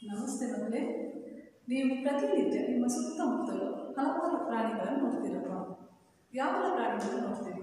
ನಮಸ್ತೆ ಮಕ್ಕಳೇ ನೀವು ಪ್ರತಿನಿತ್ಯ ನಿಮ್ಮ ಸುತ್ತಮುತ್ತಲು ಹಲವಾರು ಪ್ರಾಣಿಗಳನ್ನು ನೋಡ್ತೀರಲ್ವ ಯಾವ ಪ್ರಾಣಿಗಳನ್ನು ನೋಡ್ತೀರಿ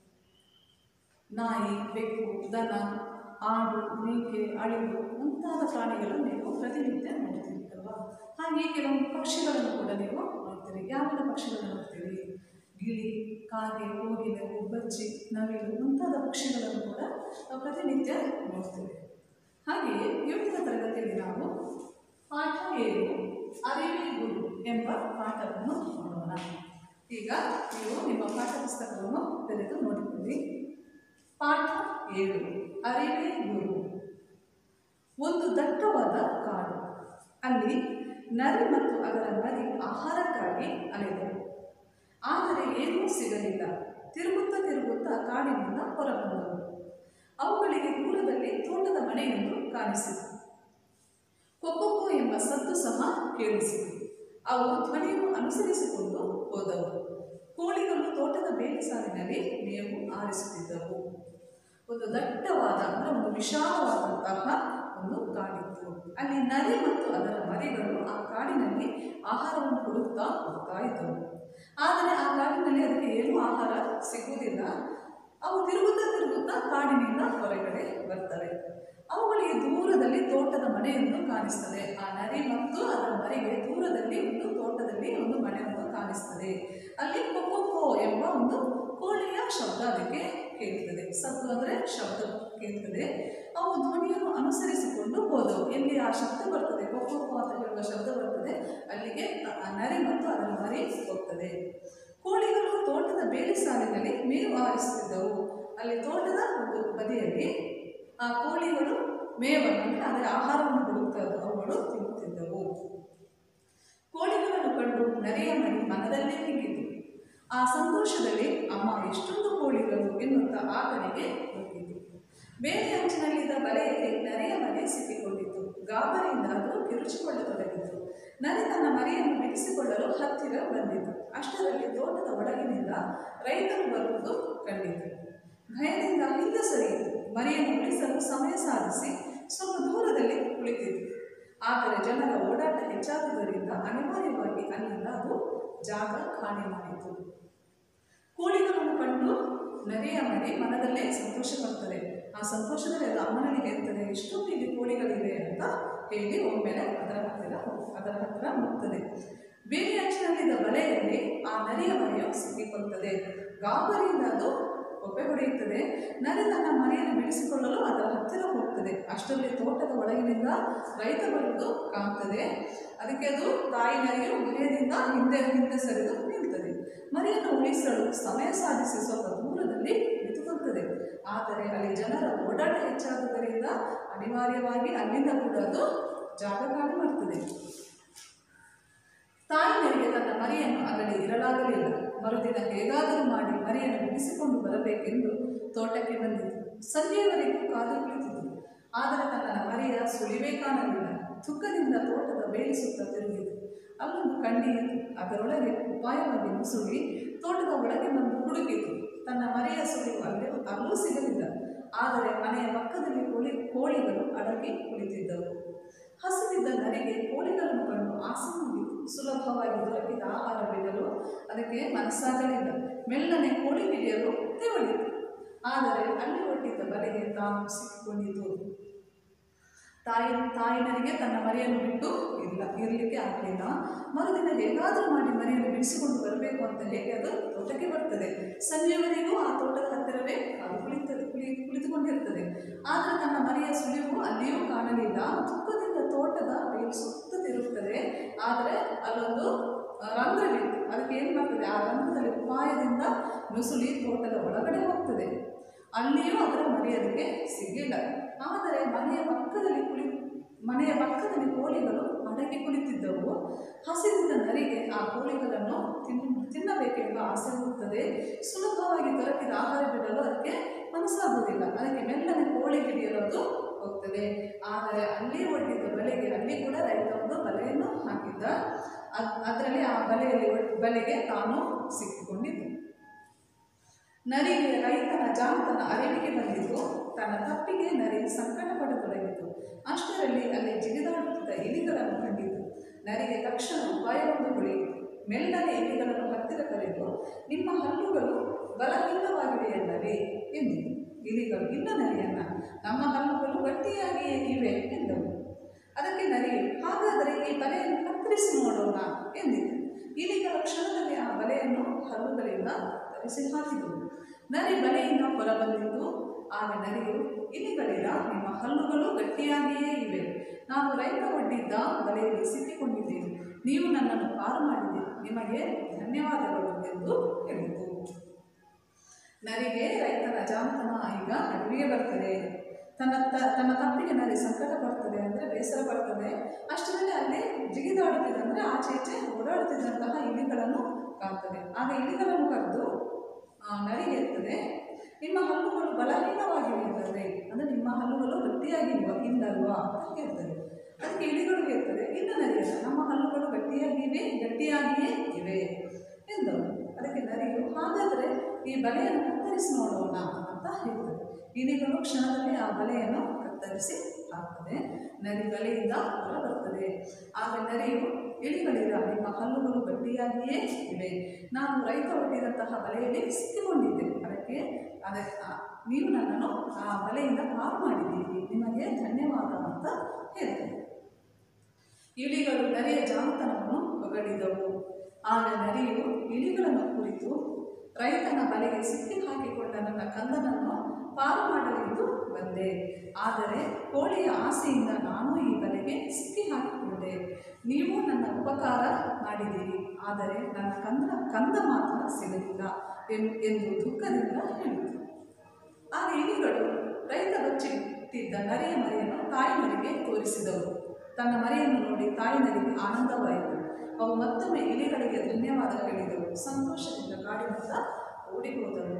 ನಾಯಿ ಬೆಕ್ಕು ದನ ಆಡು ಮೇಕೆ ಅಳಿಲು ಮುಂತಾದ ಪ್ರಾಣಿಗಳನ್ನು ನೀವು ಪ್ರತಿನಿತ್ಯ ನೋಡ್ತೀರಿ ಅಲ್ವಾ ಹಾಗೆ ಕೆಲವೊಂದು ಪಕ್ಷಿಗಳನ್ನು ಕೂಡ ನೀವು ನೋಡ್ತೀರಿ ಯಾವೆಲ್ಲ ಪಕ್ಷಿಗಳನ್ನು ನೋಡ್ತೀರಿ ಗಿಳಿ ಕಾಗೆ ಕೋಗಿಲೆ ಗುಬ್ಬಚ್ಚಿ ನವಿಲು ಮುಂತಾದ ಪಕ್ಷಿಗಳನ್ನು ಕೂಡ ನಾವು ಪ್ರತಿನಿತ್ಯ ನೋಡ್ತೀವಿ ಹಾಗೆಯೇ ಇವತ್ತಿನ ತರಗತಿಯಲ್ಲಿ ನಾವು ಪಾಠ ಏಳು ಅರಿವೇ ಗುರು ಎಂಬ ಪಾಠವನ್ನು ನೋಡೋಣ ಈಗ ನೀವು ನಿಮ್ಮ ಪಾಠ ಪುಸ್ತಕವನ್ನು ತೆರೆದು ನೋಡಿಕೊಳ್ಳಿ ಪಾಠ ಏಳು ಅರಿವೇ ಗುರು ಒಂದು ದಟ್ಟವಾದ ಕಾಡು ಅಲ್ಲಿ ನರಿ ಮತ್ತು ಅದರ ಮರಿ ಆಹಾರಕ್ಕಾಗಿ ಅಲೆದರು ಆದರೆ ಏನೂ ಸಿಗಲಿಲ್ಲ ತಿರುಗುತ್ತಾ ತಿರುಗುತ್ತಾ ಕಾಡಿನಿಂದ ಹೊರಬಂದವು ಅವುಗಳಿಗೆ ದೂರದಲ್ಲಿ ತೋಟದ ಮನೆಯೊಂದು ಕಾಣಿಸಿತು ಕೊಕ್ಕೊಕ್ಕೋ ಎಂಬ ಸದ್ದು ಸಹ ಕೇಳಿಸಿತು ಅವು ಧ್ವನಿಯನ್ನು ಅನುಸರಿಸಿಕೊಂಡು ಹೋದವು ಕೋಳಿಗಳು ತೋಟದ ಬೇಲಿ ಸಾಲಿನಲ್ಲಿ ಮೇವು ಆರಿಸುತ್ತಿದ್ದವು ಒಂದು ದಟ್ಟವಾದ ಅಂದರೆ ಒಂದು ವಿಶಾಲವಾದಂತಹ ಒಂದು ಕಾಡಿತ್ತು ಅಲ್ಲಿ ನರಿ ಮತ್ತು ಅದರ ಮರಿಗಳು ಆ ಕಾಡಿನಲ್ಲಿ ಆಹಾರವನ್ನು ಹುಡುಕ್ತಾ ಹೋಗ್ತಾ ಇದ್ದವು ಆದರೆ ಆ ಕಾಡಿನಲ್ಲಿ ಅದಕ್ಕೆ ಏನೂ ಆಹಾರ ಸಿಗುವುದಿಲ್ಲ ಅವು ತಿರುಗುತ್ತಾ ತಿರುಗುತ್ತಾ ಕಾಡಿನಿಂದ ಹೊರಗಡೆ ಬರ್ತವೆ ಅವುಗಳಿಗೆ ದೂರದಲ್ಲಿ ತೋಟದ ಮನೆಯೊಂದು ಕಾಣಿಸ್ತದೆ ಆ ನರಿ ಮತ್ತು ಅದರ ಮರಿಗೆ ದೂರದಲ್ಲಿ ಒಂದು ತೋಟದಲ್ಲಿ ಒಂದು ಮನೆಯೊಂದು ಕಾಣಿಸ್ತದೆ ಅಲ್ಲಿ ಕೊಕ್ಕೊ ಎಂಬ ಒಂದು ಕೋಳಿಯ ಶಬ್ದ ಅದಕ್ಕೆ ಕೇಳ್ತದೆ ಸದ್ದು ಅಂದರೆ ಶಬ್ದ ಕೇಳ್ತದೆ ಅವು ಧ್ವನಿಯನ್ನು ಅನುಸರಿಸಿಕೊಂಡು ಹೋದವು ಎಲ್ಲಿ ಆ ಶಬ್ದ ಬರ್ತದೆ ಕೊಕ್ಕೊ ಅಂತ ಹೇಳುವ ಶಬ್ದ ಬರ್ತದೆ ಅಲ್ಲಿಗೆ ಆ ನರಿ ಮತ್ತು ಅದರ ಮರಿ ಹೋಗ್ತದೆ ಕೋಳಿಗಳು ತೋಟದ ಬೇಲಿ ಸಾಲಿನಲ್ಲಿ ಮೇವು ಆರಿಸುತ್ತಿದ್ದವು ಅಲ್ಲಿ ತೋಟದ ಒಂದು ಬದಿಯಲ್ಲಿ ಆ ಕೋಳಿಗಳು ಮೇವನ್ನು ಅಂದರೆ ಅದರ ಆಹಾರವನ್ನು ಹುಡುಕ್ತಾ ಇದ್ದವು ಅವುಗಳು ತಿನ್ನುತ್ತಿದ್ದವು ಕೋಳಿಗಳನ್ನು ಕಂಡು ನರಿಯ ಮರಿ ಮನದಲ್ಲೇ ಹಿಗ್ಗಿತು ಆ ಸಂತೋಷದಲ್ಲಿ ಅಮ್ಮ ಎಷ್ಟೊಂದು ಕೋಳಿಗಳು ಎನ್ನುತ್ತಾ ಆ ಕಡೆಗೆ ಹೋಗಿತು ಬೇರೆ ಅಂಚಿನಲ್ಲಿದ್ದ ಬಲೆಯಲ್ಲಿ ನರಿಯ ಮನೆ ಸಿಕ್ಕಿಕೊಂಡಿತು ಗಾಬರಿಯಿಂದ ಅದು ಕಿರುಚಿಕೊಳ್ಳತೊಡಗಿತು ನರಿ ತನ್ನ ಮರಿಯನ್ನು ಬಿಡಿಸಿಕೊಳ್ಳಲು ಹತ್ತಿರ ಬಂದಿತು ಅಷ್ಟರಲ್ಲಿ ತೋಟದ ಒಳಗಿನಿಂದ ರೈತರು ಬರುವುದು ಕಂಡಿತು ಭಯದಿಂದ ಹಿಂದೆ ಸರಿಯಿತು ಮರಿಯನ್ನು ಉಳಿಸಲು ಸಮಯ ಸಾಧಿಸಿ ಸ್ವಲ್ಪ ದೂರದಲ್ಲಿ ಕುಳಿತಿತು ಆದರೆ ಜನರ ಓಡಾಟ ಹೆಚ್ಚಾದುದರಿಂದ ಅನಿವಾರ್ಯವಾಗಿ ಅಲ್ಲಿಂದ ಅದು ಜಾಗ ಖಾಲಿ ಮಾಡಿತು ಕೋಳಿಗಳನ್ನು ಕಂಡು ನರಿಯ ಮರಿ ಮನದಲ್ಲೇ ಸಂತೋಷ ಪಡ್ತದೆ ಆ ಸಂತೋಷದಲ್ಲಿ ಅದು ಅಮ್ಮನಲ್ಲಿ ಹೇಳ್ತದೆ ಎಷ್ಟೊಂದು ಇಲ್ಲಿ ಕೋಳಿಗಳಿವೆ ಅಂತ ಹೇಳಿ ಒಮ್ಮೆಲೆ ಅದರ ಹತ್ತಿರ ಅದರ ಹತ್ತಿರ ಹೋಗ್ತದೆ ಬೇರೆ ಅಂಚಿನಲ್ಲಿದ್ದ ಬಲೆಯಲ್ಲಿ ಆ ನರಿಯ ಮರಿಯು ಸಿಕ್ಕಿಕೊಳ್ತದೆ ಗಾಬರಿಯಿಂದ ಅದು ಒಪ್ಪೆ ಹೊಡೆಯುತ್ತದೆ ನರಿ ತನ್ನ ಮರಿಯನ್ನು ಬಿಡಿಸಿಕೊಳ್ಳಲು ಅದರ ಹತ್ತಿರ ಹೋಗ್ತದೆ ಅಷ್ಟರಲ್ಲಿ ತೋಟದ ಒಳಗಿನಿಂದ ರೈತ ಬರುವುದು ಕಾಣ್ತದೆ ಅದಕ್ಕೆ ಅದು ತಾಯಿ ನರಿಯು ಭಯದಿಂದ ಹಿಂದೆ ಹಿಂದೆ ಸರಿದು ನಿಲ್ತದೆ ಮರಿಯನ್ನು ಉಳಿಸಲು ಸಮಯ ಸಾಧಿಸಿ ಸ್ವಲ್ಪ ದೂರದಲ್ಲಿ ನಿಂತುಕೊಳ್ಳುತ್ತದೆ ಆದರೆ ಅಲ್ಲಿ ಜನರ ಓಡಾಟ ಹೆಚ್ಚಾದುದರಿಂದ ಅನಿವಾರ್ಯವಾಗಿ ಅಲ್ಲಿಂದ ಕೂಡ ಅದು ಜಾಗ ಖಾಲಿ ಮಾಡ್ತದೆ ತಾಯಿ ನರಿಗೆ ತನ್ನ ಮರಿಯನ್ನು ಅಲ್ಲಿ ಇರಲಾಗಲಿಲ್ಲ ಮರುದಿನ ಹೇಗಾದರೂ ಮಾಡಿ ಮರಿಯನ್ನು ಬಿಡಿಸಿಕೊಂಡು ಬರಬೇಕೆಂದು ತೋಟಕ್ಕೆ ಬಂದಿತು ಸಂಜೆಯವರೆಗೂ ಕಾದು ಕುಳಿತಿತು ಆದರೆ ತನ್ನ ಮರಿಯ ಸುಳಿವೇ ಕಾಣಲಿಲ್ಲ ದುಃಖದಿಂದ ತೋಟದ ಬೇಲಿ ಸುತ್ತ ತಿರುಗಿತು ಅಲ್ಲೊಂದು ಕಣ್ಣಿಯಿತು ಅದರೊಳಗೆ ಉಪಾಯವಾಗಿ ನುಸುಳಿ ತೋಟದ ಒಳಗೆ ಬಂದು ಹುಡುಕಿತು ತನ್ನ ಮರಿಯ ಸುಳಿವು ಅಲ್ಲಿ ಅಲ್ಲೂ ಸಿಗಲಿಲ್ಲ ಆದರೆ ಮನೆಯ ಪಕ್ಕದಲ್ಲಿ ಕೋಳಿ ಕೋಳಿಗಳು ಅಡಗಿ ಕುಳಿತಿದ್ದವು ಹಸಿದಿದ್ದ ನರಿಗೆ ಕೋಳಿಗಳನ್ನು ಕಂಡು ಆಸೆ ಮುಗಿತು ಸುಲಭವಾಗಿ ದೊರಕಿದ ಆಹಾರ ಬಿಡಲು ಅದಕ್ಕೆ ಮನಸ್ಸಾಗಲಿಲ್ಲ ಮೆಲ್ಲನೆ ಕೋಳಿ ಹಿಡಿಯಲು ತೆವಳಿತು ಆದರೆ ಅಲ್ಲಿ ಒಟ್ಟಿದ್ದ ಬಲೆಗೆ ತಾನು ಸಿಕ್ಕಿಕೊಂಡಿತು ತಾಯಿ ತಾಯಿನರಿಗೆ ತನ್ನ ಮರಿಯನ್ನು ಬಿಟ್ಟು ಇಲ್ಲ ಇರಲಿಕ್ಕೆ ಆಗಲಿಲ್ಲ ಮರುದಿನ ಹೇಗಾದರೂ ಮಾಡಿ ಮರಿಯನ್ನು ಬಿಡಿಸಿಕೊಂಡು ಬರಬೇಕು ಅಂತ ಹೇಳಿ ಅದು ತೋಟಕ್ಕೆ ಬರ್ತದೆ ಸಂಜೆವರೆಗೂ ಆ ತೋಟದ ಹತ್ತಿರವೇ ಅದು ಕುಳಿತದೆ ಕುಳಿ ಕುಳಿತುಕೊಂಡಿರ್ತದೆ ಆದರೆ ತನ್ನ ಮರಿಯ ಸುಳಿವು ಅಲ್ಲಿಯೂ ಕಾಣಲಿಲ್ಲ ದುಃಖದಿಂದ ತೋಟದ ಬೇರು ಸುತ್ತ ತಿರುಗುತ್ತದೆ ಆದರೆ ಅಲ್ಲೊಂದು ರಂಧ್ರವಿತ್ತು ಅದಕ್ಕೆ ಏನು ಮಾಡ್ತದೆ ಆ ರಂಧ್ರದಲ್ಲಿ ಉಪಾಯದಿಂದ ನುಸುಳಿ ತೋಟದ ಒಳಗಡೆ ಹೋಗ್ತದೆ ಅಲ್ಲಿಯೂ ಅದರ ಮರಿ ಅದಕ್ಕೆ ಸಿಗಲಿಲ್ಲ ಆದರೆ ಮನೆಯ ಪಕ್ಕದಲ್ಲಿ ಕುಳಿ ಮನೆಯ ಪಕ್ಕದಲ್ಲಿ ಕೋಳಿಗಳು ಅಡಗಿ ಕುಳಿತಿದ್ದವು ಹಸಿರಿದ್ದ ನರಿಗೆ ಆ ಕೋಳಿಗಳನ್ನು ತಿನ್ ತಿನ್ನಬೇಕೆಂಬ ಆಸೆ ಹೋಗ್ತದೆ ಸುಲಭವಾಗಿ ದೊರಕಿದ ಆಹಾರ ಬಿಡಲು ಅದಕ್ಕೆ ಮನಸ್ಸಾಗುವುದಿಲ್ಲ ಅದಕ್ಕೆ ಮೆಲ್ಲನೆ ಕೋಳಿ ಹಿಡಿಯಲು ಅದು ಹೋಗ್ತದೆ ಆದರೆ ಅಲ್ಲಿ ಒಡ್ಡಿದ್ದ ಬಲೆಗೆ ಅಲ್ಲಿ ಕೂಡ ರೈತ ಒಂದು ಬಲೆಯನ್ನು ಹಾಕಿದ್ದ ಅದ್ ಅದರಲ್ಲಿ ಆ ಬಲೆಯಲ್ಲಿ ಒಡ್- ಬಲೆಗೆ ತಾನು ಸಿಕ್ಕಿಕೊಂಡಿದ್ದು ನರಿಗೆ ರೈತನ ಜಾಣತನ ಅರಿವಿಗೆ ಬಂದಿದ್ದು ತನ್ನ ತಪ್ಪಿಗೆ ನರಿ ಸಂಕಟ ಪಡತೊಡಗಿತು ಅಷ್ಟರಲ್ಲಿ ಅಲ್ಲಿ ಜಿಗಿದಾಡುತ್ತಿದ್ದ ಇಲಿಗಳ ನರಿಗೆ ತಕ್ಷಣ ಭಯವೊಂದು ಹೊಳೆಯಿತು ಮೆಲ್ಲನೆ ಇಲಿಗಳನ್ನು ಹತ್ತಿರ ಕರೆದು ನಿಮ್ಮ ಹಲ್ಲುಗಳು ಬಲಹೀನವಾಗಿವೆಯಲ್ಲವೇ ಎಂದಿತು ಇಲಿಗಳು ಇಲ್ಲ ನರಿಯನ್ನ ನಮ್ಮ ಹಲ್ಲುಗಳು ಗಟ್ಟಿಯಾಗಿಯೇ ಇವೆ ಎಂದವು ಅದಕ್ಕೆ ನರಿಯು ಹಾಗಾದರೆ ಈ ಬಲೆಯನ್ನು ಕತ್ತರಿಸಿ ನೋಡೋಣ ಎಂದಿತು ಇಲಿಗಳ ಕ್ಷಣದಲ್ಲಿ ಆ ಬಲೆಯನ್ನು ಹಲ್ಲುಗಳಿಂದ ತರಿಸಿ ಹಾಕಿದವು ನರಿ ಬಲೆಯಿಂದ ಹೊರಬಂದಿದ್ದು ಆಗ ನರಿಯು ಇಲಿಗಳಿರ ನಿಮ್ಮ ಹಲ್ಲುಗಳು ಗಟ್ಟಿಯಾಗಿಯೇ ಇವೆ ನಾನು ರೈತ ಒಡ್ಡಿದ್ದ ಬಲೆಯಲ್ಲಿ ಸಿಕ್ಕಿಕೊಂಡಿದ್ದೇನೆ ನೀವು ನನ್ನನ್ನು ಪಾರು ಮಾಡಿದ್ದೀರಿ ನಿಮಗೆ ಧನ್ಯವಾದಗಳು ಎಂದು ಹೇಳಿತು ನರಿಗೆ ರೈತನ ಜಾಣತನ ಈಗ ಅರಿವಿಗೆ ಬರ್ತದೆ ತನ್ನ ತ ತನ್ನ ತಪ್ಪಿಗೆ ನರಿ ಸಂಕಟ ಪಡ್ತದೆ ಅಂದರೆ ಬೇಸರ ಪಡ್ತದೆ ಅಷ್ಟರಲ್ಲಿ ಅಲ್ಲಿ ಜಿಗಿದಾಡುತ್ತಿದೆ ಅಂದರೆ ಆಚೆ ಈಚೆ ಓಡಾಡುತ್ತಿದ್ದಂತಹ ಇಲಿಗಳನ್ನು ಕಾಣ್ತದೆ ಆಗ ಇಲಿಗಳನ್ನು ಕರೆದು ಆ, ನರಿಗೆ ಇರ್ತದೆ ನಿಮ್ಮ ಹಲ್ಲುಗಳು ಬಲಹೀನವಾಗಿವೆ ಇರ್ತದೆ ಅಂದರೆ ನಿಮ್ಮ ಹಲ್ಲುಗಳು ಗಟ್ಟಿಯಾಗಿಲ್ವ ಇಲ್ಲಲ್ವಾ ಅಂತ ಹೇಳ್ತದೆ ಅದಕ್ಕೆ ಇಲಿಗಳು ಹೇಳ್ತದೆ ಇಲ್ಲ ನರಿಯಲ್ಲ ನಮ್ಮ ಹಲ್ಲುಗಳು ಗಟ್ಟಿಯಾಗಿವೆ ಗಟ್ಟಿಯಾಗಿಯೇ ಇವೆ ಎಂದವು ಅದಕ್ಕೆ ನರಿಯು ಹಾಗಾದರೆ ಈ ಬಲೆಯನ್ನು ಕತ್ತರಿಸಿ ನೋಡೋಣ ಅಂತ ಹೇಳ್ತದೆ ಇಲಿಗಳು ಕ್ಷಣದಲ್ಲಿ ಆ ಬಲೆಯನ್ನು ಕತ್ತರಿಸಿ ಹಾಕ್ತದೆ ನರಿ ಬಲೆಯಿಂದ ಹೊರ ಬರ್ತದೆ ಆಗ ನರಿಯು ಇಲಿಗಳಿರ ನಿಮ್ಮ ಹಲ್ಲುಗಳು ಗಟ್ಟಿಯಾಗಿಯೇ ಇವೆ ನಾನು ರೈತ ಒಡ್ಡಿದಂತಹ ಬಲೆಯಲ್ಲಿ ಸಿಕ್ಕಿಕೊಂಡಿದ್ದೆ ಅದಕ್ಕೆ ಅದಕ್ಕೆ ಆ- ನೀವು ನನ್ನನ್ನು ಆ ಬಲೆಯಿಂದ ಪಾರು ಮಾಡಿದ್ದೀರಿ ನಿಮಗೆ ಧನ್ಯವಾದ ಅಂತ ಹೇಳ್ತೇನೆ ಇಲಿಗಳು ನರಿಯ ಜಾಣತನವನ್ನು ಹೊಗಳಿದವು ಆಗ ನರಿಯು ಇಲಿಗಳನ್ನು ಕುರಿತು ರೈತನ ಬಲೆಗೆ ಸಿಕ್ಕಿ ಹಾಕಿಕೊಂಡ ನನ್ನ ಕಂದನನ್ನು ಪಾರು ಮಾಡಲೆಂದು ಬಂದೆ ಆದರೆ ಕೋಳಿಯ ಆಸೆಯಿಂದ ನಾನು ಈ ಬಲೆಗೆ ಸಿಕ್ಕಿ ಹಾಕಿಕೊಂಡೆ ನೀವು ನನ್ನ ಉಪಕಾರ ಮಾಡಿದ್ದೀರಿ ಆದರೆ ನನ್ನ ಕಂದ ಕಂದ ಮಾತ್ರ ಸಿಗಲಿಲ್ಲ ಎನ್- ಎಂದು ದುಃಖದಿಂದ ಹೇಳಿತು ಆಗ ಇಲಿಗಳು ರೈತ ಬಚ್ಚಿಟ್ಟಿದ್ದ ನರಿಯ ಮರಿಯನ್ನು ತಾಯಿ ನರಿಗೆ ತೋರಿಸಿದವು ತನ್ನ ಮರಿಯನ್ನು ನೋಡಿ ತಾಯಿ ನರಿಗೆ ಆನಂದವಾಯಿತು ಅವು ಮತ್ತೊಮ್ಮೆ ಇಲಿಗಳಿಗೆ ಧನ್ಯವಾದ ಹೇಳಿದವು ಸಂತೋಷದಿಂದ ಕಾಡಿನಿಂದ ಓಡಿ ಹೋದವು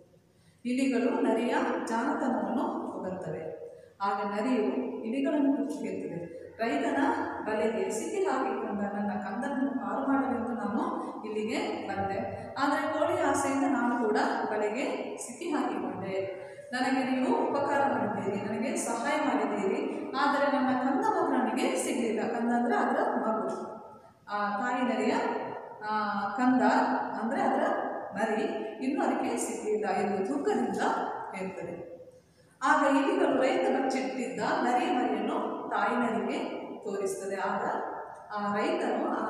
ಇಲಿಗಳು ನರಿಯ ಜಾಣತನವನ್ನು ಹೊಗಳ್ತವೆ ಆಗ ನರಿಯು ಇಲಿಗಳನ್ನು ಕುರಿತು ಹೇಳ್ತದೆ ರೈತನ ಬಲೆಗೆ ಸಿಕ್ಕಿ ಹಾಕಿಕೊಂಡ ನನ್ನ ಕಂದನನ್ನು ಪಾರು ಮಾಡಲೆಂದು ನಾನು ಇಲ್ಲಿಗೆ ಬಂದೆ ಆದರೆ ಕೋಳಿ ಆಸೆಯಿಂದ ನಾನು ಕೂಡ ಬಲೆಗೆ ಸಿಕ್ಕಿ ಹಾಕಿಕೊಂಡೆ ನನಗೆ ನೀವು ಉಪಕಾರ ಮಾಡಿದ್ದೀರಿ ನನಗೆ ಸಹಾಯ ಮಾಡಿದ್ದೀರಿ ಆದರೆ ನನ್ನ ಕಂದ ಮಾತ್ರ ನನಗೆ ಸಿಗಲಿಲ್ಲ ಕಂದ ಅಂದರೆ ಅದರ ಮಗು ಆ ತಾಯಿ ನರಿಯ ಆ, ಕಂದ ಅಂದರೆ ಅದರ ಮರಿ ಇನ್ನೂ ಅದಕ್ಕೆ ಸಿಗಲಿಲ್ಲ ಎಂದು ದುಃಖದಿಂದ ಹೇಳ್ತದೆ ಆಗ ಇಲಿಗಳು ರೈತ ಬಚ್ಚಿಟ್ಟಿದ್ದ ನರಿಯ ಮರಿಯನ್ನು ತಾಯಿ ನರಿಗೆ ತೋರಿಸ್ತದೆ ಆಗ ಆ ರೈತನು ಆ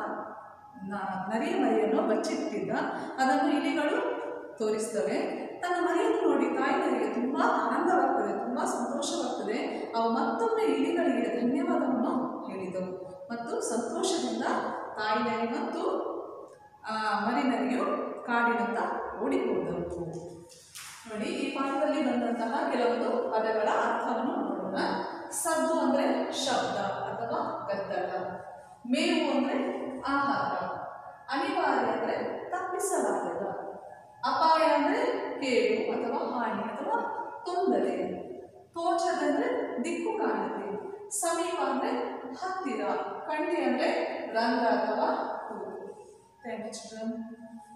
ನ- ನರಿಯ ಮರಿಯನ್ನು ಬಚ್ಚಿಟ್ಟಿದ್ದ ಅದನ್ನು ಇಲಿಗಳು ತೋರಿಸ್ತವೆ ತನ್ನ ಮರಿಯನ್ನು ನೋಡಿ ತಾಯಿ ನರಿಗೆ ತುಂಬ ಆನಂದವಾಗ್ತದೆ ತುಂಬ ಸಂತೋಷವಾಗ್ತದೆ ಅವು ಮತ್ತೊಮ್ಮೆ ಇಲಿಗಳಿಗೆ ಧನ್ಯವಾದವನ್ನು ಹೇಳಿದವು ಮತ್ತು ಸಂತೋಷದಿಂದ ತಾಯಿ ನರಿ ಮತ್ತು ಆ ಮರಿನರಿಯು ಕಾಡಿನತ್ತ ಓಡಿ ಹೋದವು ನೋಡಿ ಈ ಪಾಠದಲ್ಲಿ ಬಂದಂತಹ ಕೆಲವೊಂದು ಪದಗಳ ಅರ್ಥವನ್ನು ನೋಡೋಣ ಸದ್ದು ಅಂದರೆ ಶಬ್ದ ಅಥವಾ ಗದ್ದಲ ಮೇವು ಅಂದರೆ ಆಹಾರ ಅನಿವಾರ್ಯ ಅಂದರೆ ತಪ್ಪಿಸಲಾಗದ ಅಪಾಯ ಅಂದರೆ ಕೇಡು ಅಥವಾ ಹಾನಿ ಅಥವಾ ತೊಂದರೆ ತೋಚದಂದ್ರೆ ದಿಕ್ಕು ಕಾಣುತ್ತೆ ಸಮೀಪ ಅಂದರೆ ಹತ್ತಿರ ಕಂಡಿ ಅಂದರೆ ರಂಧ್ರ ಅಥವಾ ತೂತು ಥ್ಯಾಂಕ್ ಯು ಚಿಲ್ಡ್ರನ್